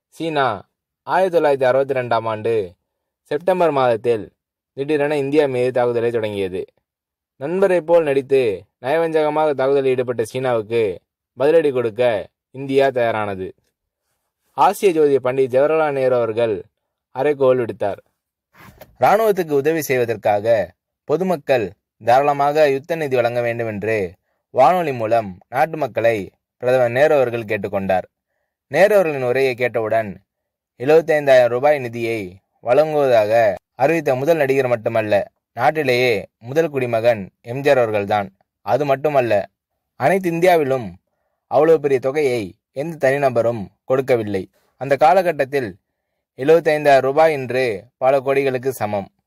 சீனா ஆயிரத்தி தொள்ளாயிரத்தி அறுபத்தி ரெண்டாம் ஆண்டு செப்டம்பர் மாதத்தில் திடீரென இந்தியா மீது தாக்குதலை தொடங்கியது நண்பரைப் போல் நடித்து நயவஞ்சகமாக தாக்குதலில் ஈடுபட்ட சீனாவுக்கு பதிலடி கொடுக்க இந்தியா தயாரானது ஆசிய ஜோதிய பண்டிட் ஜவஹர்லால் நேரு அவர்கள் அரைக்கோல் விடுத்தார் இராணுவத்துக்கு உதவி செய்வதற்காக பொதுமக்கள் தாராளமாக யுத்த நிதி வழங்க வேண்டும் என்று வானொலி மூலம் நாட்டு மக்களை பிரதமர் நேரு அவர்கள் கேட்டுக்கொண்டார் நேரு அவர்களின் உரையை கேட்டவுடன் எழுபத்தைந்தாயிரம் ரூபாய் நிதியை வழங்குவதாக அறிவித்த முதல் நடிகர் மட்டுமல்ல நாட்டிலேயே முதல் குடிமகன் எம்ஜிஆர் அவர்கள்தான் அது மட்டுமல்ல அனைத்து இந்தியாவிலும் அவ்வளவு பெரிய தொகையை எந்த தனிநபரும் கொடுக்கவில்லை அந்த காலகட்டத்தில் எழுபத்தைந்தாயிரம் ரூபாய் என்று பல கோடிகளுக்கு சமம்